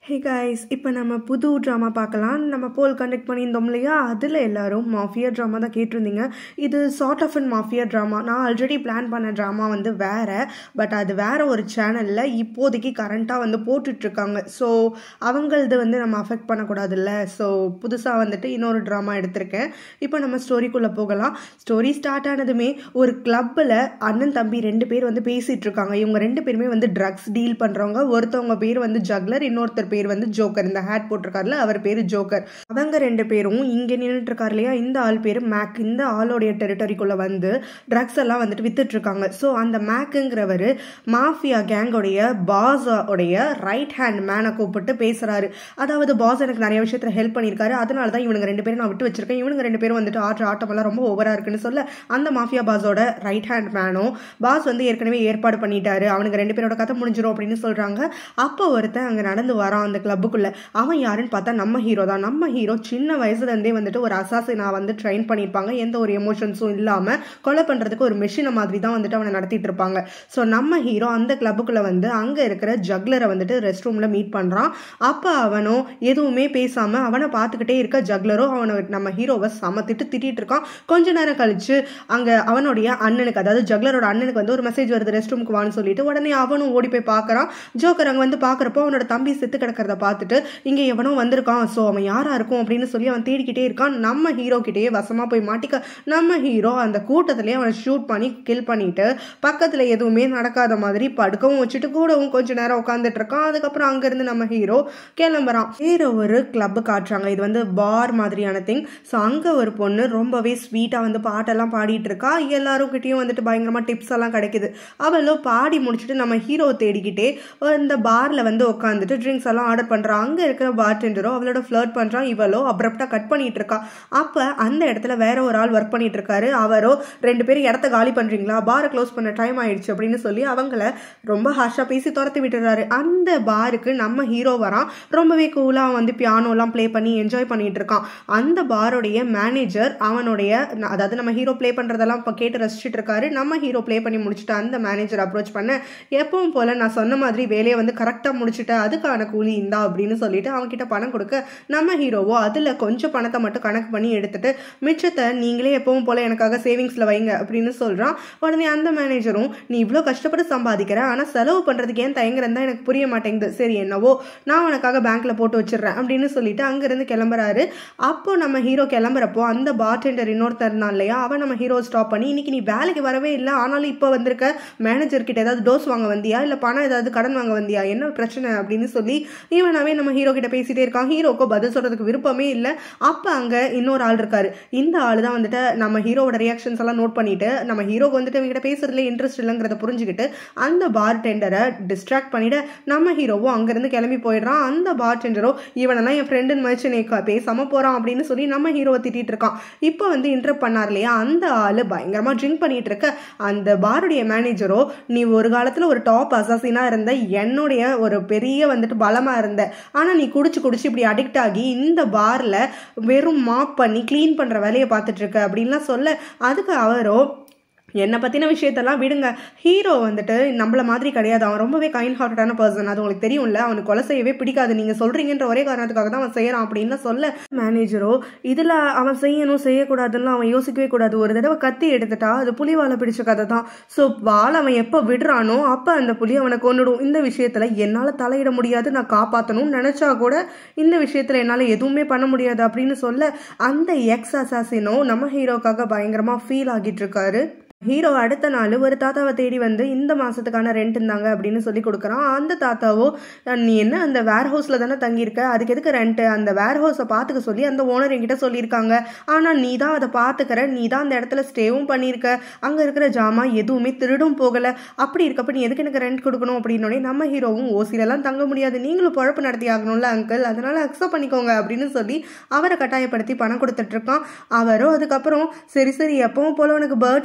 hey guys இப்போ நம்ம புது ட்ராமா பார்க்கலாம் நம்ம போல் கண்டக்ட் பண்ணியிருந்தோம் இல்லையா அதில் எல்லாரும் மாஃபியா ட்ராமா தான் கேட்டிருந்தீங்க இது sort of and mafia drama நான் ஆல்ரெடி பிளான் பண்ண ட்ராமா வந்து வேறு பட் அது வேறு ஒரு சேனலில் இப்போதைக்கு கரண்ட்டாக வந்து போட்டுட்ருக்காங்க ஸோ அவங்களது வந்து நம்ம அஃபெக்ட் பண்ணக்கூடாதுல்ல ஸோ புதுசாக வந்துட்டு இன்னொரு ட்ராமா எடுத்திருக்கேன் இப்போ நம்ம ஸ்டோரிக்குள்ளே போகலாம் ஸ்டோரி ஸ்டார்ட் ஆனதுமே ஒரு கிளப்பில் அண்ணன் தம்பி ரெண்டு பேர் வந்து பேசிகிட்டு இருக்காங்க இவங்க ரெண்டு பேருமே வந்து ட்ரக்ஸ் டீல் பண்ணுறவங்க ஒருத்தவங்க பேர் வந்து ஜக்லர் இன்னொருத்தர் பேர் வந்து ஜோக்கர் இந்த ஹேட் போட்டிருக்காருல அவர் பேர் ஜோக்கர் அவங்க ரெண்டு பேரும் இங்கே நின்றுட்டு இருக்காரு இல்லையா இந்த ஆள் பேர் மேக் இந்த ஆளோடைய டெரிட்டரிக்குள்ளே வந்து ட்ரக்ஸ் எல்லாம் வந்துட்டு வித்துட்டு இருக்காங்க ஸோ அந்த மேக்குங்கிறவர் மாஃபியா கேங்கோடைய பாஸோடைய ரைட் ஹேண்ட் மேனை கூப்பிட்டு பேசுறாரு அதாவது பாஸ் எனக்கு நிறைய விஷயத்தில் ஹெல்ப் பண்ணியிருக்காரு அதனால தான் இவனுங்க ரெண்டு பேரும் நான் விட்டு வச்சிருக்கேன் இவனுங்க ரெண்டு பேரும் வந்துட்டு ஆற்ற ஆட்டமெல்லாம் ரொம்ப ஓவராக இருக்குன்னு சொல்ல அந்த மாஃபியா பாஸோட ரைட் ஹேண்ட் மேனும் பாஸ் வந்து ஏற்கனவே ஏற்பாடு பண்ணிட்டாரு அவனுக்கு ரெண்டு பேரோட கதை முடிஞ்சிடும் அப்படின்னு சொல்றாங்க அப்போ ஒருத்தன் அங்கே நடந்து வரான் அந்த கிளப்புக்குள்ள அவன் யாருன்னு பார்த்தா நம்ம ஹீரோ தான் நம்ம ஹீரோ சின்ன வயசுல இருந்தே வந்துட்டு ஒரு அசாசினா வந்து ட்ரெயின் பண்ணியிருப்பாங்க எந்த ஒரு எமோஷன்ஸும் இல்லாம கொலை பண்றதுக்கு ஒரு மெஷினை மாதிரி தான் வந்துட்டு அவனை நடத்திட்டு இருப்பாங்க ஸோ நம்ம ஹீரோ அந்த கிளப்புக்குள்ள வந்து அங்க இருக்கிற ஜக்லரை வந்துட்டு ரெஸ்ட் ரூம்ல மீட் பண்றான் அப்ப அவனோ எதுவுமே பேசாம அவனை பார்த்துக்கிட்டே இருக்க ஜக்லரோ அவனை நம்ம ஹீரோவை சமத்திட்டு திட்டிட்டு இருக்கான் கொஞ்ச நேரம் கழிச்சு அங்க அவனுடைய அண்ணனுக்கு அதாவது ஜக்லரோட அண்ணனுக்கு வந்து ஒரு மெசேஜ் வருது ரெஸ்ட் ரூமுக்கு வான்னு சொல்லிட்டு உடனே அவனும் ஓடி போய் பார்க்கறான் ஜோக்கர் அங்க வந்து பாக்குறப்போ அவனோட தம்பி செத்து கிடக்கிறத பார்த்துட்டு இங்க எவனோ வந்திருக்கான் ஸோ அவன் யாரா இருக்கும் அப்படின்னு சொல்லி அவன் தேடிக்கிட்டே இருக்கான் நம்ம ஹீரோ கிட்டேயே வசமா போய் மாட்டிக்க நம்ம ஹீரோ அந்த கூட்டத்திலேயே அவனை ஷூட் பண்ணி கில் பண்ணிட்டு பக்கத்துல எதுவுமே நடக்காத மாதிரி படுக்கவும் வச்சுட்டு கூடவும் கொஞ்ச நேரம் உட்காந்துட்டு இருக்கான் அதுக்கப்புறம் அங்கிருந்து நம்ம ஹீரோ கிளம்புறான் வேற ஒரு கிளப் காட்டுறாங்க இது வந்து பார் மாதிரியான திங் ஸோ அங்க ஒரு பொண்ணு ரொம்பவே ஸ்வீட்டா வந்து பாட்டெல்லாம் பாடிட்டு இருக்கா எல்லாரும் கிட்டயும் வந்துட்டு பயங்கரமா டிப்ஸ் எல்லாம் கிடைக்குது அவளும் பாடி முடிச்சுட்டு நம்ம ஹீரோ தேடிக்கிட்டே இந்த பார்ல வந்து உட்காந்துட்டு ட்ரிங்க்ஸ் எல்லாம் ஆர்டர் பண்றா அங்க இருக்கிற பார்டெண்டரோ அவளோட ஃபிளர்ட் பண்றான் இவளோ அப்ரப்டா கட் பண்ணிட்டு இருக்கா அப்ப அந்த இடத்துல வேற ஒரு ஆள் ஒர்க் பண்ணிட்டு இருக்காரு அவரோ ரெண்டு பேரும் இடத்த காலி பண்றீங்களா பாரை க்ளோஸ் பண்ண டைம் ஆயிடுச்சு அப்படின்னு சொல்லி அவங்கள ரொம்ப ஹாஷா பேசி துரத்தி விட்டுறாரு அந்த பாருக்கு நம்ம ஹீரோ வரான் ரொம்பவே கூலா வந்து பியானோலாம் ப்ளே பண்ணி என்ஜாய் பண்ணிட்டு இருக்கான் அந்த பாரோடைய மேனேஜர் அவனுடைய அதாவது நம்ம ஹீரோ ப்ளே பண்றதெல்லாம் இப்போ கேட்டு ரசிச்சுட்டு இருக்காரு நம்ம ஹீரோ ப்ளே பண்ணி முடிச்சுட்டு அந்த மேனேஜர் அப்ரோச் பண்ண எப்பவும் போல நான் சொன்ன மாதிரி வேலையை வந்து கரெக்டாக முடிச்சுட்டு அதுக்கான கூலி இந்தா அப்படின்னு சொல்லிட்டு அவன்கிட்ட பணம் கொடுக்க நம்ம ஹீரோவோ அதில் கொஞ்சம் பணத்தை மட்டும் கணக்கு பண்ணி எடுத்துட்டு மிச்சத்தை நீங்களே எப்பவும் போல எனக்காக சேவிங்ஸில் வைங்க அப்படின்னு சொல்கிறான் உடனே அந்த மேனேஜரும் நீ இவ்வளோ கஷ்டப்பட்டு சம்பாதிக்கிற ஆனால் செலவு பண்ணுறதுக்கு ஏன் தயங்குறதா எனக்கு புரிய மாட்டேங்குது சரி என்னவோ நான் உனக்காக பேங்க்ல போட்டு வச்சிடுறேன் அப்படின்னு சொல்லிட்டு அங்கிருந்து கிளம்புறாரு அப்போ நம்ம ஹீரோ கிளம்புறப்போ அந்த பார்டெண்டர் இன்னொருத்தர் இருந்தான் இல்லையா அவன் நம்ம ஹீரோ ஸ்டாப் பண்ணி இன்னைக்கு நீ வேலைக்கு வரவே இல்லை ஆனாலும் இப்போ வந்திருக்க மேனேஜர் கிட்ட ஏதாவது டோஸ் வாங்க வந்தியா இல்லை பணம் ஏதாவது கடன் வாங்க வந்தியா என்ன பிரச்சனை அப்படின்னு சொல்லி இவனாவே நம்ம ஹீரோ கிட்ட பேசிட்டே இருக்கான் ஹீரோக்கோ பதில் சொல்றதுக்கு விருப்பமே இல்லை அப்போ அங்கே இன்னொரு ஆள் இருக்காரு இந்த ஆள் தான் வந்துட்டு நம்ம ஹீரோவோட ரியாக்ஷன்ஸ் எல்லாம் நோட் பண்ணிட்டு நம்ம ஹீரோக்கு வந்துட்டு இவங்கிட்ட பேசுறதுல இன்ட்ரெஸ்ட் இல்லைங்கிறத புரிஞ்சுக்கிட்டு அந்த பார் டெண்டரை டிஸ்ட்ராக்ட் பண்ணிட நம்ம ஹீரோவும் அங்கிருந்து கிளம்பி போயிடுறான் அந்த பார் டெண்டரோ இவனெல்லாம் என் ஃப்ரெண்டுன்னு மதிச்சு நீ பேசாம போறான் அப்படின்னு சொல்லி நம்ம ஹீரோவை திட்டிட்டு இருக்கான் இப்போ வந்து இன்டர்ப் பண்ணார் இல்லையா அந்த ஆளு பயங்கரமா ட்ரிங்க் பண்ணிட்டு இருக்க அந்த பாருடைய மேனேஜரோ நீ ஒரு காலத்துல ஒரு டாப் அசாசினா இருந்த என்னுடைய ஒரு பெரிய வந்துட்டு பலமா இருந்த ஆனா நீ குடிச்சு குடிச்சு இப்படி அடிக்ட் ஆகி இந்த பார்ல வெறும் மாப் பண்ணி க்ளீன் பண்ற வேலையை பார்த்துட்டு இருக்க அப்படின்லாம் சொல்ல அதுக்கு அவரோ என்னை பற்றின விஷயத்தெல்லாம் விடுங்க ஹீரோ வந்துட்டு நம்மள மாதிரி கிடையாது அவன் ரொம்பவே கைண்ட் ஹார்ட்டடான பர்சன் அது உங்களுக்கு தெரியும்ல அவனுக்கு கொலை செய்யவே பிடிக்காது நீங்கள் சொல்கிறீங்கன்ற ஒரே காரணத்துக்காக தான் அவன் செய்யறான் அப்படின்னு சொல்ல மேனேஜரோ இதில் அவன் செய்யணும் செய்யக்கூடாதுன்னு அவன் யோசிக்கவே கூடாது ஒரு தடவை கத்தி எடுத்துட்டா அது புலி வாழை பிடிச்ச கதை தான் ஸோ வாழை அவன் எப்போ விடுறானோ அப்போ அந்த புலி அவனை கொண்டுடும் இந்த விஷயத்தில் என்னால் தலையிட முடியாது நான் காப்பாற்றணும்னு நினச்சா கூட இந்த விஷயத்தில் என்னால் எதுவுமே பண்ண முடியாது அப்படின்னு சொல்ல அந்த எக்ஸ் அசாசினோ நம்ம ஹீரோக்காக பயங்கரமாக ஃபீல் ஆகிட்டு இருக்காரு ஹீரோ அடுத்த நாள் ஒரு தாத்தாவை தேடி வந்து இந்த மாசத்துக்கான ரெண்ட் இருந்தாங்க அப்படின்னு சொல்லி கொடுக்குறான் அந்த தாத்தாவோ நீ என்ன அந்த வேர் ஹவுஸ்ல தானே தங்கியிருக்க அதுக்கு எதுக்கு ரெண்ட் அந்த வேர் ஹவுஸை பார்த்துக்க சொல்லி அந்த ஓனர் என்கிட்ட சொல்லியிருக்காங்க ஆனால் நீ தான் அதை பார்த்துக்கிற நீ தான் அந்த இடத்துல ஸ்டேவும் பண்ணியிருக்க அங்கே இருக்கிற ஜாமான் எதுவுமே திருடும் போகலை அப்படி இருக்கப்ப நீ எதுக்கு எனக்கு ரெண்ட் கொடுக்கணும் அப்படின்னோடனே நம்ம ஹீரோவும் ஓசிலெல்லாம் தங்க முடியாது நீங்களும் பழப்பு நடத்தி ஆகணும்ல அங்கிள் அதனால அக்செப்ட் பண்ணிக்கோங்க அப்படின்னு சொல்லி அவரை கட்டாயப்படுத்தி பணம் கொடுத்துட்டு இருக்கான் அவரும் அதுக்கப்புறம் சரி சரி எப்பவும் போல உனக்கு பேர்ட் ஃபீட் வேணும்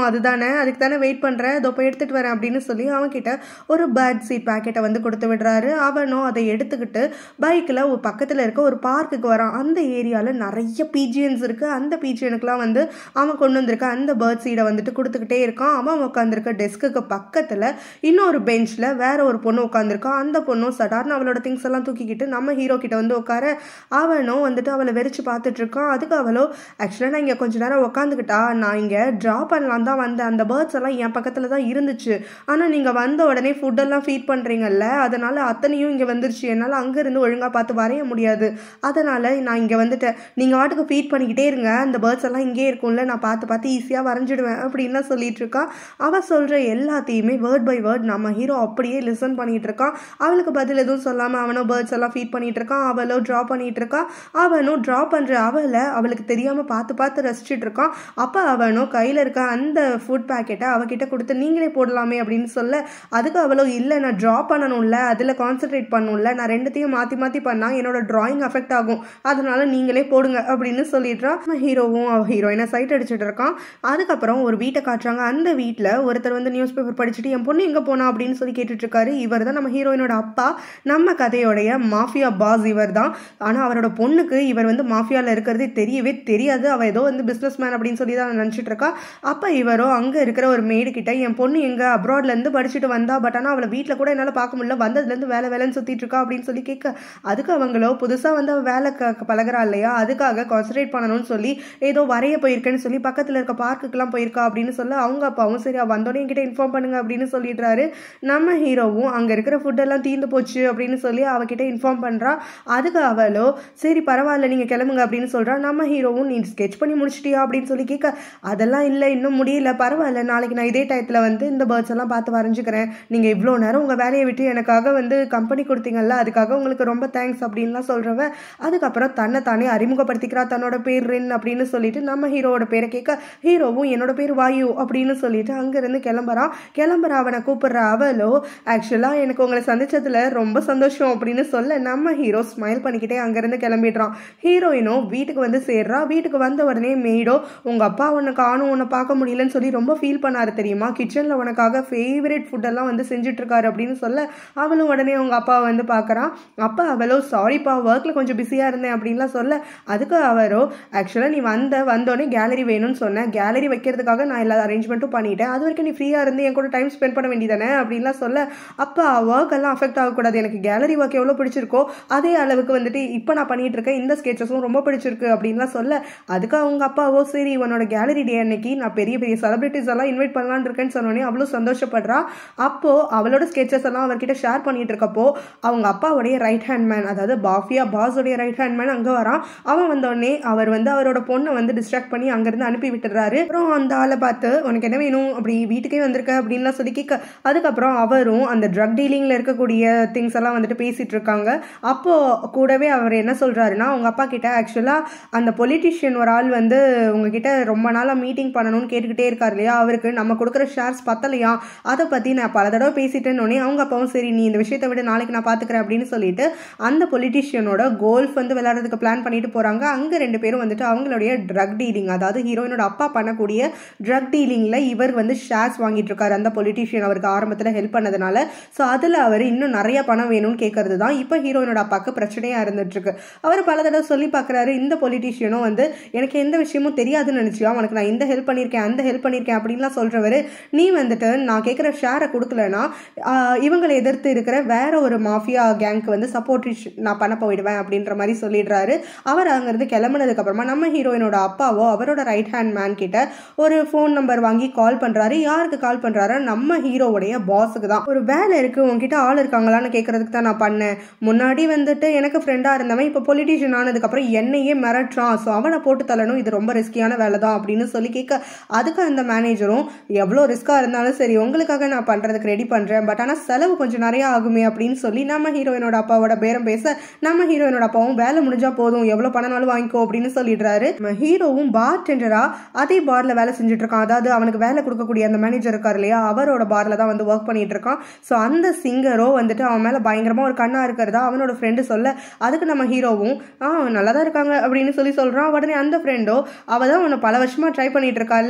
வேணும் அதுதானே அதுக்கு தானே வெயிட் பண்ணுறேன் இதோ போய் எடுத்துகிட்டு வரேன் அப்படின்னு சொல்லி அவன்கிட்ட ஒரு பேட் சீட் பேக்கெட்டை வந்து கொடுத்து விடுறாரு அவனும் அதை எடுத்துக்கிட்டு பைக்கில் ஒரு பக்கத்தில் இருக்க ஒரு பார்க்குக்கு வரான் அந்த ஏரியாவில் நிறைய பீஜியன்ஸ் இருக்குது அந்த பீஜியனுக்குலாம் வந்து அவன் கொண்டு வந்திருக்க அந்த பேர்ட் சீடை வந்துட்டு கொடுத்துக்கிட்டே இருக்கான் அவன் உட்காந்துருக்க டெஸ்க்குக்கு பக்கத்தில் இன்னொரு பெஞ்சில் வேற ஒரு பொண்ணு உட்காந்துருக்கான் அந்த பொண்ணும் சடார்னு அவளோட திங்ஸ் எல்லாம் தூக்கிக்கிட்டு நம்ம ஹீரோ கிட்ட வந்து உட்கார அவனும் வந்துட்டு அவளை வெறிச்சு பார்த்துட்டு இருக்கான் அதுக்கு அவளோ ஆக்சுவலாக நான் இங்கே கொஞ்ச நேரம் உட்காந்துக்கிட்டா நான் இங்கே ட்ரா பண்ணலாம் தான் வந்தேன் அந்த பேர்ட்ஸ் எல்லாம் என் பக்கத்தில் தான் இருந்துச்சு ஆனால் நீங்கள் வந்த உடனே ஃபுட்டெல்லாம் ஃபீட் பண்ணுறீங்கல்ல அதனால அத்தனையும் இங்கே வந்துருச்சு என்னால் அங்கேருந்து ஒழுங்காக பார்த்து வரைய முடியாது அதனால் நான் இங்கே வந்துட்டேன் நீங்கள் வாட்டுக்கு ஃபீட் பண்ணிக்கிட்டே இருங்க அந்த பேர்ட்ஸ் எல்லாம் இங்கே இருக்கும்ல நான் பார்த்து பார்த்து ஈஸியாக வரைஞ்சிடுவேன் அப்படின்லாம் சொல்லிட்டு இருக்கா அவள் சொல்கிற எல்லாத்தையுமே வேர்ட் பை வேர்ட் நம்ம ஹீரோ அப்படியே லிசன் பண்ணிட்டு இருக்கான் அவளுக்கு பதில் எதுவும் சொல்லாமல் அவனும் பேர்ட்ஸ் எல்லாம் ஃபீட் பண்ணிட்டு இருக்கான் அவளோ ட்ரா பண்ணிட்டு இருக்கா அவனும் ட்ரா பண்ணுற அவளை அவளுக்கு தெரியாமல் பார்த்து பார்த்து ரசிச்சுட்டு இருக்கான் அப்போ அவனும் கையில் இருக்க அந்த ஃபுட் பேக்கெட்டை அவகிட்ட கொடுத்து நீங்களே போடலாமே அப்படின்னு சொல்ல அதுக்கு அவளோ இல்லை நான் ட்ரா பண்ணணும்ல அதில் கான்சென்ட்ரேட் பண்ணணும்ல நான் ரெண்டுத்தையும் மாற்றி மாற்றி பண்ணால் என்னோட ட்ராயிங் அஃபெக்ட் ஆகும் அதனால நீங்களே போடுங்க அப்படின்னு சொல்லிடுறான் நம்ம ஹீரோவும் அவ ஹீரோயினை சைட் அடிச்சுட்டு இருக்கான் அதுக்கப்புறம் ஒரு வீட்டை காட்டுறாங்க அந்த வீட்டில் ஒருத்தர் வந்து நியூஸ் பேப்பர் படிச்சுட்டு என் பொண்ணு எங்கே போனா அப்படின்னு சொல்லி கேட்டுட்டு இருக்காரு இவர் தான் நம்ம ஹீரோயினோட அப்பா நம்ம கதையோடைய மாஃபியா பாஸ் இவர் தான் ஆனால் அவரோட பொண்ணுக்கு இவர் வந்து மாஃபியாவில் இருக்கிறதே தெரியவே தெரியாது அவள் ஏதோ வந்து பிஸ்னஸ் மேன் அப்படின்னு சொல்லி தான் நினச்சிட்டு இருக்கா அப்போ இவரோ அங்கே இருக்கிற ஒரு மேடு கிட்ட என் பொண்ணு எங்கே அப்ராட்லேருந்து படிச்சுட்டு வந்தா பட் ஆனால் அவளை வீட்டில் கூட என்னால் பார்க்க முடியல வந்ததுலேருந்து வேலை வேலைன்னு சுற்றிட்டு இருக்கா அப்படின்னு சொல்லி கேட்க அதுக்கு அவங்களோ புதுசாக வந்து அவள் வேலை க பழகிறா இல்லையா அதுக்காக கான்சன்ட்ரேட் பண்ணணும்னு சொல்லி ஏதோ வரைய போயிருக்கேன்னு சொல்லி பக்கத்தில் இருக்க பார்க்குக்கெல்லாம் போயிருக்கா அப்படின்னு சொல்ல அவங்க அப்பாவும் சரி அவ வந்தோடனே என்கிட்ட இன்ஃபார்ம் பண்ணுங்க அப்படின்னு சொல்லிடுறாரு நம்ம ஹீரோவும் அங்கே இருக்கிற ஃபுட்டெல்லாம் தீர்ந்து போச்சு அப்படின்னு சொல்லி அவகிட்ட இன்ஃபார்ம் பண்ணுறா அதுக்கு அவளோ சரி பரவாயில்ல நீங்கள் கிளம்புங்க அப்படின்னு சொல்கிறா நம்ம ஹீரோவும் நீ ஸ்கெச் பண்ணி முடிச்சிட்டியா அப்படின்னு சொல்லி கேட்க அதெல்லாம் இல்லை இன்னும் முடியல பரவாயில்ல நாளைக்கு நான் இதே டயத்தில் வந்து இந்த பேர்ட்ஸ் எல்லாம் பார்த்து வரைஞ்சிக்கிறேன் நீங்கள் இவ்வளோ நேரம் உங்கள் வேலையை விட்டு எனக்காக வந்து கம்பெனி கொடுத்தீங்கல்ல அதுக்காக உங்களுக்கு ரொம்ப தேங்க்ஸ் அப்படின்லாம் சொல்கிறவ அதுக்கப்புறம் தன்னை தானே அறிமுகப்படுத்திக்கிறா தன்னோட பேர் ரின் அப்படின்னு சொல்லிட்டு நம்ம ஹீரோவோட பேரை கேட்க ஹீரோவும் என்னோட பேர் வாயு அப்படின்னு சொல்லிட்டு அங்கேருந்து கிளம்புறான் கிளம்புற அவனை கூப்பிடுற அவளோ ஆக்சுவலாக எனக்கு உங்களை சந்திச்சதுல ரொம்ப சந்தோஷம் அப்படின்னு சொல்ல நம்ம ஹீரோ ஸ்மைல் பண்ணிக்கிட்டே அங்கேருந்து கிளம்பிடுறான் ஹீரோயினும் வீட்டுக்கு வந்து சேர்றா வீட்டுக்கு வந்த உடனே மெய்டோ உங்கள் அப்பா உன்னை காணும் உன்னை பார்க்க முடியலன்னு சொல்லி ரொம்ப ஃபீல் பண்ணாரு தெரியுமா கிச்சனில் உனக்காக ஃபேவரட் ஃபுட்டெல்லாம் வந்து செஞ்சுட்டு இருக்காரு அப்படின்னு சொல்ல அவளும் உடனே உங்கள் அப்பாவை வந்து பார்க்குறான் அப்பா அவளோ சாரிப்பா ஒர்க்கில் கொஞ்சம் பிஸியாக இருந்தேன் அப்படின்லாம் சொல்ல அதுக்கு அவரோ ஆக்சுவலாக நீ வந்த வந்தோடனே கேலரி வேணும்னு சொன்னேன் கேலரி வைக்கிறதுக்காக நான் எல்லா அரேஞ்ச்மெண்ட்டும் பண்ணிட்டேன் அது வரைக்கும் நீ ஃப்ரீயாக இருந்து என் கூட டைம் ஸ்பெண்ட் பண்ண வேண்டியதானே அப்படின்லாம் சொல்ல அப்பா ஒர்க் எல்லாம் அஃபெக்ட் ஆகக்கூடாது எனக்கு கேலரி ஒர்க் எவ்வளோ பிடிச்சிருக்கோ அதே அளவுக்கு வந்துட்டு இப்போ நான் பண்ணிட்டு இருக்கேன் இந்த ஸ்கெச்சஸும் ரொம்ப பிடிச்சிருக்கு அப்படின்லாம் சொல்ல அதுக்கு அவங்க அப்பாவோ சரி இவனோட கேலரி டே அன்னைக்கு நான் பெரிய பெரிய செலிபிரிட்டிஸ் எல்லாம் இன்வைட் பண்ணலான்னு இருக்கேன்னு சொன்னோடனே அவ்வளோ சந்தோஷப்படுறா அப்போ அவளோட ஸ்கெச்சஸ் எல்லாம் அவர்கிட்ட ஷேர் பண்ணிட்டு இருக்கப்போ அவங்க அப்பாவுடைய ரைட் ஹேண்ட் மேன் அதாவது பாஃபியா பாஸோடைய ரைட் ஹேண்ட் மேன் அங்கே வரான் அவன் வந்தோடனே அவர் வந்து அவரோட பொண்ணை வந்து டிஸ்ட்ராக்ட் பண்ணி அங்கேருந்து அனுப்பி விட்டுறாரு அப்புறம் அந்த ஆளை பார்த்து உனக்கு என்ன வேணும் அப்படி வீட்டுக்கே வந்திருக்க அப்படின்லாம் சொல்லி கேட்க அதுக்கப்புறம் அவரும் அந்த ட்ரக் டீலிங்கில் இருக்கக்கூடிய திங்ஸ் எல்லாம் வந்துட்டு பேசிட்டு இருக்காங்க அப்போ கூடவே அவர் என்ன சொல்றாருன்னா உங்க அப்பா கிட்ட ஆக்சுவலா அந்த பொலிட்டிஷியன் ஒரு ஆள் வந்து உங்ககிட்ட ரொம்ப நாளாக மீட்டிங் பண்ணணும்னு கேட்டுக்கிட்டே இருக்காரு இல்லையா அவருக்கு நம்ம கொடுக்குற ஷேர்ஸ் பத்தலையா அதை பற்றி நான் பல தடவை பேசிட்டேன்னொடனே அவங்க அப்பாவும் சரி நீ இந்த விஷயத்தை விட நாளைக்கு நான் பார்த்துக்கிறேன் அப்படின்னு சொல்லிட்டு அந்த பொலிட்டிஷியனோட கோல்ஃப் வந்து விளையாடுறதுக்கு பிளான் பண்ணிட்டு போகிறாங்க அங்கே ரெண்டு பேரும் வந்துட்டு அவங்களுடைய ட்ரக் டீலிங் அதாவது ஹீரோயினோட அப்பா பண்ணக்கூடிய ட்ரக் டீலிங்கில் இவர் வந்து ஷேர்ஸ் வாங்கிட்டு இருக்காரு அந்த பொலிட்டிஷியன் அவருக்கு ஆரம்பத்தில் ஹெல்ப் பண்ணதுனால ஸோ அதில் அவர் இன்னும் நிறைய பணம் வேணும்னு கேட்கறது தான் இப்போ ஹீரோயினோட அப்பாவுக்கு பிரச்சனையாக இருந்துட்டு இருக்கு அவர் பல தடவை சொல்லி பார்க்குறாரு இந்த பொலிட்டிஷியனும் வந்து எனக்கு எந்த விஷயமும் தெரியாதுன்னு நினச்சியா உனக்கு நான் இந்த ஹெல்ப் பண்ணியிருக்கேன் அந்த ஹெல்ப் பண்ணியிருக்கேன் அப்படின்லாம் சொல்கிறவர் நீ வந்துட்டு நான் கேட்குற ஷேரை கொடுக்கலனா ஆஹ், இவங்களை எதிர்த்து இருக்கிற வேற ஒரு மாஃபியா கேங்க்கு வந்து சப்போர்ட் நான் பண்ண போயிடுவேன் அப்படின்ற மாதிரி சொல்லிடுறாரு அவர் அங்கேருந்து கிளம்புனதுக்கு அப்புறமா நம்ம ஹீரோயினோட அப்பாவோ அவரோட ரைட் ஹேண்ட் மேன் கிட்ட ஒரு ஃபோன் நம்பர் வாங்கி கால் பண்ணுறாரு யாருக்கு கால் பண்ணுறாரு நம்ம ஹீரோவுடைய பாஸுக்கு தான் ஒரு வேலை இருக்கு உங்ககிட்ட ஆள் இருக்காங்களான்னு கேட்கறதுக்கு தான் நான் பண்ணேன் முன்னாடி வந்துட்டு எனக்கு ஃப்ரெண்டாக இருந்தவன் இப்போ பொலிட்டிஷியன் ஆனதுக்கப்புறம் என்னையே மிரட்டுறான் ஸோ அவனை போட்டு தள்ளணும் இது ரொம்ப ரிஸ்கியான வேலை தான் அப்படின்னு சொல்லி கேட்க அதுக்கு அந்த மேனேஜரும் எவ்வளோ ரிஸ்க்காக இருந்தாலும் சரி உங்களுக்காக நான் பண்ணுறதுக்கு ரெடி பண்ணுறேன் பட் ஆனால் செலவு கொஞ்சம் நிறைய ஆகுமே அப்படின்னு சொல்லி நம்ம ஹீரோயினோட அப்பாவோட பேரம் பேச நம்ம ஹீரோயினோட அப்பாவும் வேலை முடிஞ்சா போதும் எவ்வளோ பணம்னாலும் வாங்கிக்கோ அப்படின்னு சொல்லிடுறாரு நம்ம ஹீரோவும் பார் டெண்டரா அதே பார்ல வேலை செஞ்சுட்டு இருக்கான் அதாவது அவனுக்கு வேலை கொடுக்கக்கூடிய அந்த மேனேஜர் இருக்கார் இல்லையா அவரோட பார்ல தான் வந்து ஒர்க் பண்ணிட்டு இருக்கான் ஸோ அந்த சிங்கரோ வந்துட்டு அவன் மேல பயங்கரமா ஒரு கண்ணா இருக்கிறதா அவனோட ஃப்ரெண்டு சொல்ல அதுக்கு நம்ம ஹீரோவும் ஆ நல்லா தான் இருக்காங்க அப்படின்னு சொல்லி சொல்றான் உடனே அந்த ஃப்ரெண்டோ அவ தான் உன்னை பல வருஷமா ட்ரை பண்ணிட்டு இருக்கால நீ ஏன்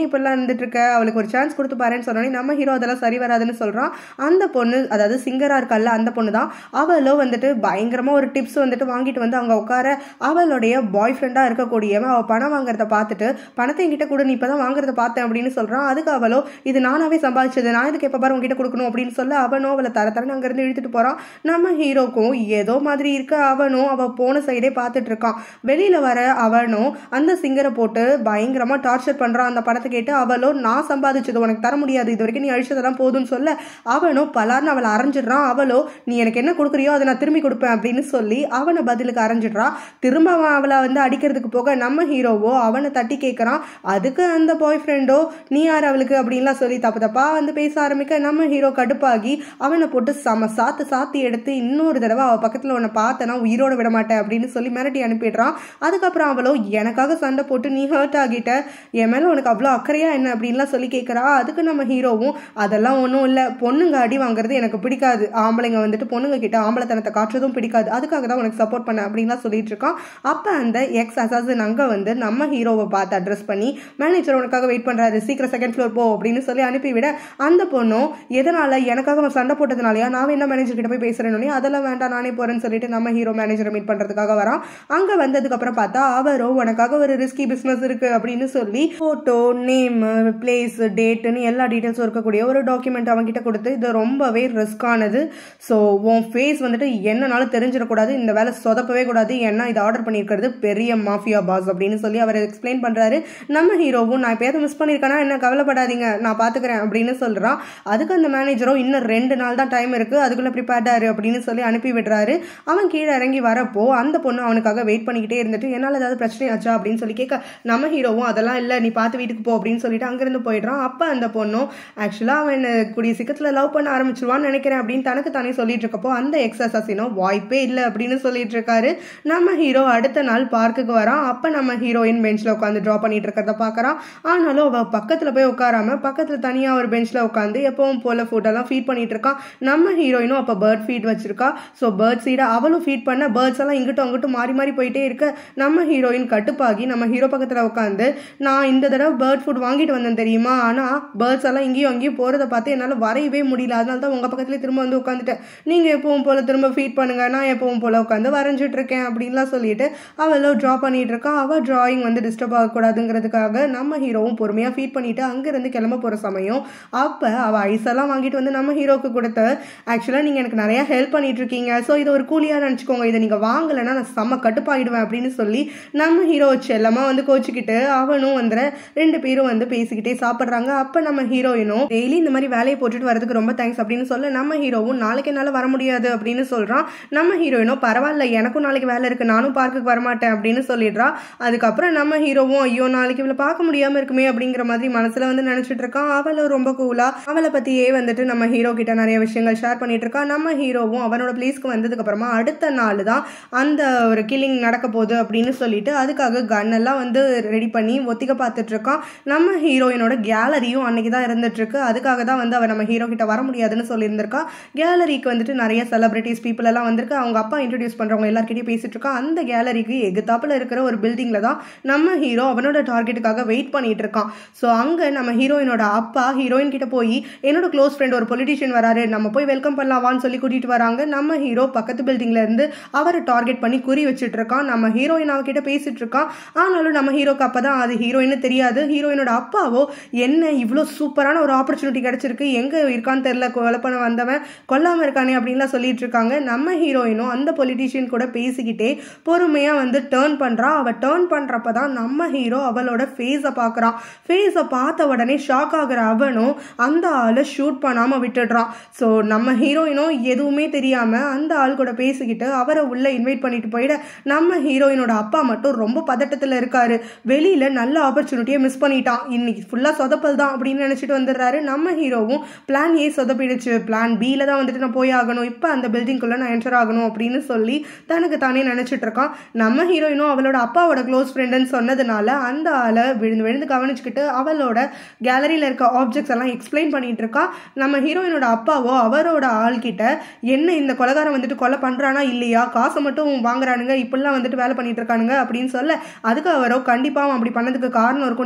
ஏன் இப்படிலாம் இருந்துட்டு இருக்க அவளுக்கு ஒரு சான்ஸ் கொடுத்து பாருன்னு சொன்னோடனே நம்ம ஹீரோ அதெல்லாம் சரி வராதுன்னு சொல்றான் அந்த பொண்ணு அதாவது சிங்கரா இருக்கல்ல அந்த பொண்ணு தான் அவளும் வந்துட்டு பயங்கரமா ஒரு டிப்ஸ் வந்துட்டு வாங்கிட்டு வந்து அங்க உட்கார அவளுடைய பாய் ஃப்ரெண்டா இருக்கக்கூடியவன் அவ பணம் வாங்குறத பார்த்துட்டு பணத்தை என்கிட்ட கூட நீ இப்பதான் வாங்குறத பார்த்தேன் அப்படின்னு சொல்றான் அதுக்கு அவளோ இது நானாவே சம்பாதிச்சது நான் இதுக்கு எப்ப பாரு உங்ககிட்ட கொடுக்கணும் அப்படின்னு சொல்ல அவனும் அவளை தர தரன்னு அங்க இருந்து இழுத்துட்டு போறான் நம்ம ஹீரோக்கும் ஏதோ மாதிரி இருக்க அவனும் அவ போன சைடே பார்த்துட்டு இருக்கான் வெளியில வர அவனும் அந்த சிங்கரை போட்டு பயங்கரமா டார்ச்சர் பண்றான் அந்த பணத்தை கேட்டு அவளோ நான் சம்பாதிச்சது உனக்கு தர முடியாது இது வரைக்கும் நீ அழிச்சதெல்லாம் போதும்னு சொல்ல அவனும் பலார்னு அவளை அரைஞ்சிடுறான் அவளோ நீ எனக்கு என்ன கொடுக்குறியோ அதை நான் திரும்பி கொடுப்பேன் அப்படின்னு சொல்லி அவனை பதிலுக்கு அரைஞ்சிடுறான் திரும்ப அவன் அவளை வந்து அடிக்கிறதுக்கு போக நம்ம ஹீரோவோ அவனை தட்டி கேட்கறான் அதுக்கு அந்த பாய் ஃப்ரெண்டோ நீ யார் அவளுக்கு அப்படின்லாம் சொல்லி தப்பு தப்பா வந்து பேச ஆரம்பிக்க நம்ம ஹீரோ கடுப்பாகி அவனை போட்டு செம சாத்து சாத்தி எடுத்து இன்னொரு தடவை அவ பக்கத்துல உன்னை பார்த்தனா உயிரோட விட மாட்டேன் அப்படின்னு சொல்லி மிரட்டி அனுப்பிடுறான் அதுக்கப்புறம் அவளோ எனக்காக சண்டை போட்டு நீ ஹர்ட் ஆகிட்ட என் மேல உனக்கு அவ்வளோ அக்கறையா என்ன அப்படின்லாம் சொல்லி கேட்கறா அதுக்கு நம்ம ஹீரோவும் அதெல்லாம் ஒன்றும் இல்லை பொண்ணுங்க அடி வாங்குறது எனக்கு பிடிக்காது ஆம்பளைங்க வந்துட்டு பொண்ணுங்க கிட்ட ஆம்பளைத்தனத்தை காட்டுறதும் பிடிக்காது அதுக்காக தான் உனக்கு சப்போர்ட் பண்ண அப்படின்லாம் சொல்லிட்டு இருக்கான் அப்ப அந்த எக்ஸ் அசாசன் அங்க வந்து நம்ம ஹீரோவை பார்த்து அட்ரஸ் பண்ணி மேனேஜர் உனக்காக வெயிட் பண்றாரு சீக்கிரம் செகண்ட் ஃப்ளோர் போ அப்படின்னு சொல்லி அனுப்பிவிட அந்த பொண்ணும் எதனால எனக்காக அவன் சண்டை போட்டதுனாலயா நான் என்ன மேனேஜர் கிட்ட போய் பேசுறேன்னு அதெல்லாம் வேண்டாம் நானே போறேன்னு சொல்லிட்டு நம்ம ஹீரோ மேனேஜரை மீட் பண்றதுக்காக வரான் அங்க வந்ததுக்கு அப்புறம் பார்த்தா அவரோ உனக்காக ஒரு ரிஸ்கி பிசினஸ் இருக்கு அப்படின்னு சொல்லி போட்டோ நேம் பிளேஸ் டேட்டுன்னு எல்லா டீட்டெயில்ஸும் இருக்கக்கூடிய ஒரு டாக்குமெண்ட் அவங்க கிட்ட கொடுத்து இது ரொம்பவே ரிஸ்கானது ஸோ உன் ஃபேஸ் வந்துட்டு என்னனாலும் தெரிஞ்சிடக்கூடாது இந்த வேலை சொதப்பவே கூடாது ஏன்னா இது ஆர்டர் பண்ணியிருக்கிறது பெரிய மாஃபியா பாஸ் அப்படின்னு சொல்லி அவர் எக்ஸ்பிளைன் பண்றாரு நம்ம ஹீரோவும் நான் எப்பயாவது மிஸ் பண்ணியிருக்கேனா என்ன கவலைப்படாதீங்க நான் பாத்துக்கிறேன் அப்படின்னு சொல்றான் அதுக்கு அந்த மேனேஜரும் இன்னும் ரெண்டு நாள் தான் டைம் இருக்கு அதுக்குள்ள ப்ரிப்பேர்டாரு அப்படின்னு சொல்லி அனுப்பி விடுறாரு அவன் கீழே இறங்கி வரப்போ அந்த பொண்ணு அவனுக்காக வெயிட் பண்ணிக்கிட்டே இருந்துட்டு என்னால் ஏதாவது பிரச்சனை ஆச்சா அப்படின்னு சொல்லி கேட்க நம்ம ஹீரோவும் அதெல்லாம் இல்லை நீ பார்த்து வீட்டுக்கு போ அப்படின்னு சொல்லிட்டு அங்கிருந்து போயிடுறான் அப்போ அந்த பொண்ணும் ஆக்சுவலாக அவன் கூடிய சீக்கிரத்தில் லவ் பண்ண ஆரம்பிச்சிருவான்னு நினைக்கிறேன் அப்படின்னு தனக்கு தானே சொல்லிட்டு இருக்கப்போ அந்த எக்ஸ் அசாசினோ வாய்ப்பே இல்லை அப்படின்னு சொல்லிட்டு இருக்காரு நம்ம ஹீரோ அடுத்த நாள் பார்க்குக்கு வரான் அப்போ நம்ம ஹீரோயின் பெஞ்சில் உட்காந்து ட்ரா பண்ணிட்டு இருக்கிறத பார்க்குறான் ஆனாலும் அவள் பக்கத்தில் போய் உட்காராம பக்கத்தில் தனியாக ஒரு பெஞ்சில் உட்காந்து எப்பவும் போல ஃபுட்டெல்லாம் ஃபீட் பண்ணிட்டு இருக்கான் நம்ம ஹீரோயினும் அப்போ பேர்ட் ஃபீட் வச்சிருக்கா ஸோ பேர்ட் சீடை அவளும் ஃபீட் பண்ண பேர்ட்ஸ் எல்லாம் இங்கிட்டும் அங்கிட்டும் மாறி மாறி போயிட்டே இருக்க நம்ம ஹீரோயின் கட்டுப்பாகி நம்ம ஹீரோ பக்கத்தில் உட்காந்து நான் இந்த தடவை பேர்ட் ஃபுட் வாங்கிட்டு வந்தேன் தெரியுமா ஆனால் பேர்ட்ஸ் எல்லாம் இங்கேயும் அங்கேயும் போகிறத பார்த்து என்னால் வரையவே முடியல அதனால தான் உங்கள் பக்கத்துலேயே திரும்ப வந்து உட்காந்துட்டேன் நீங்கள் எப்பவும் போல திரும்ப ஃபீட் பண்ணுங்க நான் எப்பவும் போல உட்காந்து வரைஞ்சிட்டு இருக்கேன் அப்படின்லாம் சொல்லிட்டு அவளும் ட்ரா பண்ணிட்டு இருக்கா அவள் டிராயிங் வந்து டிஸ்டர்ப் ஆகக்கூடாதுங்கிறதுக்காக நம்ம ஹீரோவும் பொறுமையாக ஃபீட் பண்ணிட்டு அங்கேருந்து கிளம்ப போகிற சமயம் அப்போ அவள் ஐஸெல்லாம் வாங்கிட்டு வந்து நம்ம ஹீரோக்கு கொடுத்து ஆக்சுவலாக நீங்கள் எனக்கு நிறைய ஹெல்ப் பண்ணிட்டு இருக்கீங்க ஸோ இதை ஒரு கூலியாக நினச்சிக்கோங்க இதை நீங்கள் வாங்கலைன்னா நான் செம்ம கட்டுப்பாயிடுவேன் அப்படின்னு சொல்லி நம்ம ஹீரோ செல்லமாக வந்து கோச்சிக்கிட்டு அவனும் வந்து ரெண்டு பேரும் வந்து பேசிக்கிட்டே சாப்பிட்றாங்க அப்போ நம்ம ஹீரோயினும் டெய்லி இந்த மாதிரி வேலையை போட்டுட்டு வரதுக்கு ரொம்ப தேங்க்ஸ் அப்படின்னு சொல்ல நம்ம ஹீரோவும் நாளைக்கு என்னால் வர முடியாது அப்படின்னு சொல்கிறான் நம்ம ஹீரோயினும் பரவாயில்ல எனக்கும் நாளைக்கு வேலை இருக்குது நானும் பார்க்குக்கு வரமாட்டேன் அப்படின்னு சொல்லிடுறா அதுக்கப்புறம் நம்ம ஹீரோவும் ஐயோ நாளைக்கு இவளை பார்க்க முடியாமல் இருக்குமே அப்படிங்கிற மாதிரி மனசில் வந்து நினச்சிட்டு இருக்கான் அவளும் ரொம்ப கூலாக அவளை பற்றியே வந்துட்டு நம்ம ஹீரோ கிட்ட நிறைய விஷயங்கள் ஷேர் பண்ணிட்டு இருக்கா நம்ம ஹீரோவும் அவனோட பிளேஸ்க்கு வந்ததுக்கு அப்புறமா அடுத்த நாள் தான் அந்த ஒரு கில்லிங் நடக்க போகுது அப்படின்னு சொல்லிட்டு அதுக்காக கன் எல்லாம் வந்து ரெடி பண்ணி ஒத்திக்க பார்த்துட்டு இருக்கான் நம்ம ஹீரோயினோட கேலரியும் அன்னைக்கு தான் இருந்துட்டு இருக்கு அதுக்காக தான் வந்து அவ நம்ம ஹீரோ கிட்ட வர முடியாதுன்னு சொல்லியிருந்திருக்கா கேலரிக்கு வந்துட்டு நிறைய செலிபிரிட்டிஸ் பீப்புள் எல்லாம் வந்திருக்கு அவங்க அப்பா இன்ட்ரடியூஸ் பண்றவங்க எல்லார்கிட்டயும் பேசிட்டு இருக்கா அந்த கேலரிக்கு எகுத்தாப்புல இருக்கிற ஒரு பில்டிங்ல தான் நம்ம ஹீரோ அவனோட டார்கெட்டுக்காக வெயிட் பண்ணிட்டு இருக்கான் ஸோ அங்க நம்ம ஹீரோயினோட அப்பா ஹீரோயின் கிட்ட போய் என்னோட க்ளோஸ் ஃப்ரெண்ட் ஒரு பொலிட்டிஷியன் வராரு நம்ம போய் வெல்கம் பண்ணலாவான்னு சொல்லி கூட்டிட்டு வராங்க நம்ம ஹீரோ பக்கத்து பில்டிங்ல இருந்து அவரை டார்கெட் பண்ணி குறி வச்சுட்டு இருக்கான் நம்ம ஹீரோயின் அவகிட்ட பேசிட்டு இருக்கான் ஆனாலும் நம்ம ஹீரோக்கு அப்பதான் அது ஹீரோயின்னு தெரியாது ஹீரோயினோட அப்பாவோ என்ன இவ்வளோ சூப்பரான ஒரு ஆப்பர்ச்சுனிட்டி கிடைச்சிருக்கு எங்க இருக்கான்னு தெரியல கொலை பண்ண வந்தவன் கொல்லாம இருக்கானே அப்படின்லாம் சொல்லிட்டு இருக்காங்க நம்ம ஹீரோயினும் அந்த பொலிட்டிஷியன் கூட பேசிக்கிட்டே பொறுமையா வந்து டேர்ன் பண்றா அவ டேர்ன் பண்றப்ப தான் நம்ம ஹீரோ அவளோட ஃபேஸை பார்க்கறான் ஃபேஸை பார்த்த உடனே ஷாக் ஆகுற அவனும் அந்த ஆளை ஷூட் பண்ணாம விட்டுடுறான் ஸோ நம்ம ஹீரோயினும் எதுவுமே தெரியாம அந்த ஆள் கூட பேசிக்கிட்டு அவரை உள்ள இன்வைட் பண்ணிட்டு போயிட நம்ம ஹீரோயினோட அப்பா மட்டும் ரொம்ப பதட்டத்துல இருக்காரு வெளியில நல்ல ஆப்பர்ச்சுனிட்டியை மிஸ் பண்ணிட்டான் இன்னைக்கு ஃபுல்லா சொதப்பல் தான் அப்படின்னு நினைச்சிட்டு வந்துடுறாரு நம்ம ஹீரோவும் பிளான் ஏ சொதப்பிடுச்சு பிளான் பில தான் வந்துட்டு நான் போய் ஆகணும் இப்போ அந்த பில்டிங்குள்ள நான் என்டர் ஆகணும் அப்படின்னு சொல்லி தனக்கு தானே நினைச்சிட்டு இருக்கான் நம்ம ஹீரோயினும் அவளோட அப்பாவோட க்ளோஸ் ஃப்ரெண்டுன்னு சொன்னதுனால அந்த ஆளை விழுந்து விழுந்து கவனிச்சுக்கிட்டு அவளோட கேலரியில இருக்க ஆப்ஜெக்ட்ஸ் எல்லாம் எக்ஸ்பிளைன் பண்ணிட்டு இருக்கா நம்ம ஹீரோயினோட அப்பாவோ அவரோட ஆள்கிட்ட என்ன இந்த கொலகாரம் வந்துட்டு கொலை பண்றானா இல்லையா காசை மட்டும் வாங்குறானுங்க இப்படிலாம் வந்துட்டு வேலை பண்ணிட்டு இருக்கானுங்க அப்படின்னு சொல்ல அதுக்கு அவரோ கண்டிப்பா அவன் அப்படி பண்ணதுக்கு காரணம் இருக்கும் நீங்க வெயிட் பண்ணுங்க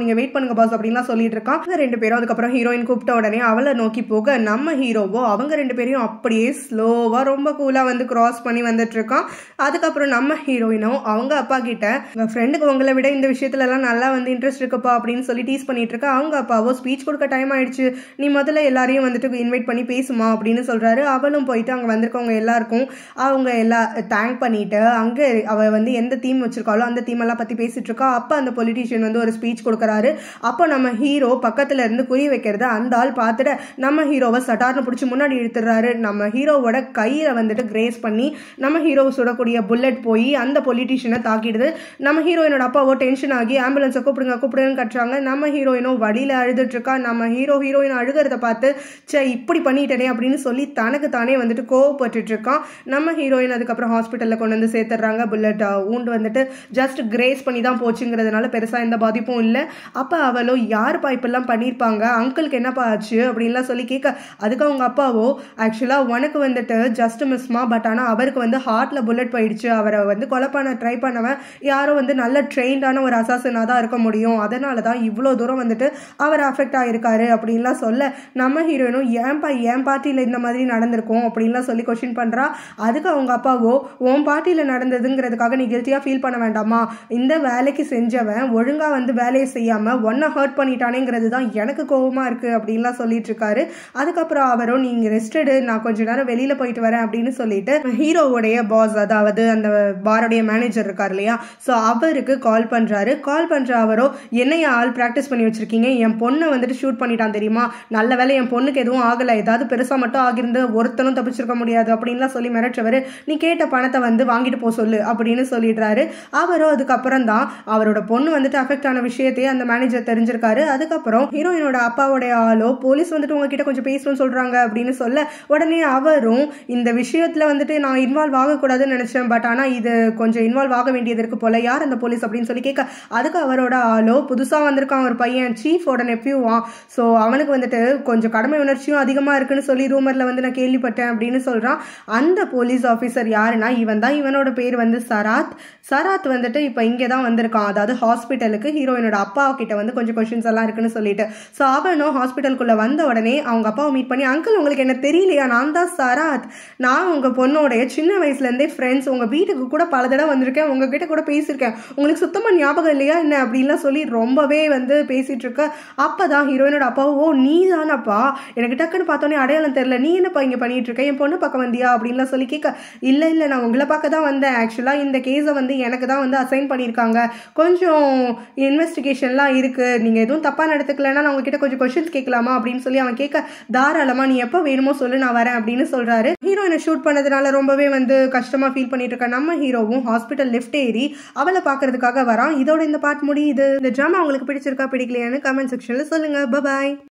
பண்ணுங்க பாஸ் அப்படின்லாம் சொல்லிட்டு இருக்கான் அவங்க ரெண்டு பேரும் அதுக்கப்புறம் ஹீரோயின் கூப்பிட்ட உடனே அவளை நோக்கி போக நம்ம ஹீரோவோ அவங்க ரெண்டு பேரையும் அப்படியே ஸ்லோவா ரொம்ப கூலா வந்து கிராஸ் பண்ணி வந்துட்டு இருக்கான் அதுக்கப்புறம் நம்ம ஹீரோயினும் அவங்க அப்பா கிட்ட உங்க ஃப்ரெண்டுக்கு உங்களை விட இந்த விஷயத்துல எல்லாம் நல்லா வந்து இன்ட்ரெஸ்ட் இருக்குப்பா அப்படின்னு சொல்லி டீஸ் பண்ணிட்டு இருக்கா அவங்க அப்பாவோ ஸ்பீச் கொடுக்க டைம் ஆயிடுச்சு நீ முதல்ல எல்லாரையும் வந்துட்டு இன்வைட் பண்ணி பேசுமா அப்படின்னு சொல்றாரு அவளும் போயிட்டு அங்க வந்திருக்கவங்க எல்லாருக்கும் அவங்க எல்லா தேங்க் பண்ணிட்டு அங்க அவ வந்து எந்த தீம் வச்சிருக்காளோ அந்த தீம் எல்லாம் பத்தி பேசிட்டு இருக்கா அப்ப அந்த பொலிட்டீஷியன் வந்து ஒரு ஸ்பீச் கொடுக்கறாரு அப்போ நம்ம ஹீரோ பக்கத்துல இருந்து குறி வைக்கிறத அந்த ஆள் பார்த்துட்டு நம்ம ஹீரோவை சட்டார்னு பிடிச்சி முன்னாடி இழுத்துறாரு நம்ம ஹீரோவோட கையில வந்துட்டு கிரேஸ் பண்ணி நம்ம ஹீரோ சுடக்கூடிய புல்லட் போய் அந்த பொலிட்டீஷியனை தாக்கிடுது நம்ம ஹீரோயினோட அப்பாவோ டென்ஷன் ஆகி ஆம்புலன்ஸை கூப்பிடுங்க கூப்பிடுங்கன்னு கட்டுறாங்க நம்ம ஹீரோயினோ வழியில அழுதுட்டு இருக்கா நம்ம ஹீரோ ஹீரோயின் அழுகிறத பார்த்து சே இப்படி பண்ணிட்டேனே அப்படின்னு சொல்லி தனக்கு தானே வந்துட்டு கோவப்பட்டுட்டு இருக்கான் நம்ம ஹீரோயின் அதுக்கப்புறம் ஹாஸ்பிட்டல்ல கொண்டு வந்து சேர்த்துறாங்க புல்லட் ஊண்டு வந்துட்டு ஜஸ்ட் கிரேஸ் பண்ணி தான் போச்சுங்கிறதுனால பெருசா எந்த பாதிப்பும் இல்லை அப்ப அவளோ யாருப்பா இப்பெல்லாம் பண்ணியிருப்பாங்க அங்கிளுக்கு என்னப்பா ஆச்சு அப்படின்லாம் சொல்லி கேட்க அதுக்கு அவங்க அப்பாவோ ஆக்சுவலா உனக்கு வந்துட்டு ஜஸ்ட் மிஸ்மா பட் ஆனா அவருக்கு வந்து ஹார்ட்ல புல்லட் போயிடுச்சு அவரை வந்து கொலை பண்ண ட்ரை பண்ணவன் யாரோ வந்து நல்ல ட்ரெயின்டான ஒரு அசாசனா தான் இருக்க முடியும் அதனால தான் இவ்வளோ தூரம் வந்துட்டு அவர் அஃபெக்ட் ஆயிருக்காரு அப்படின்லாம் சொல்ல நம்ம ஹீரோயினும் ஏன்பா என் பார்ட்டியில் இந்த மாதிரி நடந்திருக்கும் அப்படின்லாம் சொல்லி கொஸ்டின் பண்றா அதுக்கு அவங்க அப்பாவோ உன் பார்ட்டியில் நடந்ததுங்கிறதுக்காக நீ கில்ட்டியா ஃபீல் பண்ண வேண்டாமா இந்த வேலைக்கு செஞ்சவன் ஒழுங்கா வந்து வேலையை செய்யாம ஒன்ன ஹர்ட் பண்ணிட்டானேங்கிறது தான் எனக்கு கோவமா இருக்கு அப்படின்லாம் சொல்லிட்டு இருக்காரு அதுக்கப்புறம் அவரும் நீங்க ரெஸ்டடு நான் கொஞ்ச நேரம் வெளியில போயிட்டு வரேன் அப்படின்னு சொல்லிட்டு ஹீரோவுடைய பாஸ் அதாவது அந்த பாரோடைய மேனேஜர் இருக்கார் இல்லையா ஸோ அவருக்கு கால் பண்றாரு கால் பண்ற அவரோ என்னைய ஆள் ப்ராக்டிஸ் பண்ணி வச்சிருக்கீங்க என் பொண்ணை வந்துட்டு ஷூட் பண்ணிட்டான் தெரியுமா நல்ல வேலை என் பொண்ணுக்கு எதுவும் ஆகல ஏதாவது பெருசா மட்டும் ஆகிருந்து ஒருத்தனும் தப்பிச்சிருக்க முடியாது அப்படின்லாம் சொல்லி மிரட்டுறவர் நீ கேட்ட பணத்தை வந்து வாங்கிட்டு போ சொல்லு அப்படின்னு சொல்லிடுறாரு அவரோ அதுக்கப்புறம் தான் அவரோட பொண்ணு வந்துட்டு அஃபெக்ட் ஆன விஷயத்தையே அந்த மேனேஜர் தெரிஞ்சிருக்காரு அதுக்கப்புறம் ஹீரோயினோட அப்பாவோடைய ஆளோ போலீஸ் வந்துட்டு உங்ககிட்ட கொஞ்சம் பேசணும்னு சொல்றாங்க அப்படின்னு சொல்ல உடனே அவரும் இந்த விஷயத்துல வந்துட்டு நான் இன்வால்வ் ஆகக்கூடாதுன்னு நினைச்சேன் பட் ஆனா இது கொஞ்சம் இன்வால்வ் ஆக வேண்டியது இருக்கு போல யார் அந்த போலீஸ் அப்படின்னு சொல்லி கேட்க அதுக்கு அவரோட ஆளோ புதுசா வந்திருக்கான் ஒரு பையன் சீஃபோட நெப்யூவான் ஸோ அவனுக்கு வந்துட்டு கொஞ்சம் கடமை உணர்ச்சியும் அதிகமா இருக்குன்னு சொல்லி ரூமர்ல வந்து நான் கேள்விப்பட்டேன் அப்படின்னு சொல்றான் அந்த போலீஸ் ஆஃபீஸர் யாருன்னா இவன் தான் இவனோட பேர் வந்து சராத் சராத் வந்துட்டு இப்போ இங்கே தான் வந்திருக்கான் அதாவது ஹாஸ்பிட்டலுக்கு ஹீரோயினோட அப்பா கிட்ட வந்து கொஞ்சம் கொஷின்ஸ் எல்லாம் இருக்குன்னு சொல்லிட்டு ஸோ அவனும் ஹாஸ்பிட்டலுக்குள்ள வந்த உடனே அவங்க அப்பாவை மீட் பண்ணி அங்கிள் உங்களுக்கு என்ன தெரியலையா நான் தான் சராத் நான் உங்க பொண்ணோடைய சின்ன வயசுல இருந்தே ஃப்ரெண்ட்ஸ் உங்க வீட்டுக்கு கூட பல தடவை வந்திருக்கேன் உங்ககிட்ட கூட பேசியிருக்கேன் உங்களுக்கு சுத்தமா ஞாபகம் இல்லையா என்ன அப்படின்லாம் சொல்லி ரொம்பவே வந்து பேசிட்டு இருக்க அப்பதான் ஹீரோயினோட அப்பாவோ ஓ நீ தானப்பா எனக்கு டக்குன்னு பார்த்தோன்னே அடையாளம் தெரியல நீ என்னப்பா இங்க பண்ணிட்டு இருக்க என் பொண்ணு பக்கம் வந்தியா அப்படின்லாம் சொல்லி கேட்க இல்ல இல்ல நான் உங்களை பார்க்க தான் வந்தேன் ஆக்சுவலா இந்த கேஸை வந்து எனக்கு தான் வந்து அசைன் பண்ணியிருக்காங்க கொஞ்சம் இன்வெஸ்டிகேஷன்லாம் இருக்கு நீங்க எதுவும் தப்பா நடத்துக்கலன்னா நான் உங்ககிட்ட கொஞ்சம் கொஸ்டின்ஸ் கேட்கலாமா அப்படின்னு சொல்லி அவன் கேட்க தாராளமா நீ எப்போ வேணுமோ சொல்லு நான் வரேன் அப்படின்னு சொல்றாரு ஹீரோயினை ஷூட் பண்ணதுனால ரொம்பவே வந்து கஷ்டமா ஃபீல் பண்ணிட்டு இருக்க நம்ம ஹீரோவும் ஹாஸ்பிட்டல் லிஃப்ட் ஏறி அவளை பாக்குறதுக்காக வரான் இதோட இந்த பார்ட் முடியுது இந்த ட்ராமா உங்களுக்கு பிடிச்சிருக்கா பிடிக்கலையான்னு கமெண்ட் செக்ஷன்ல சொல்லுங்க பாய்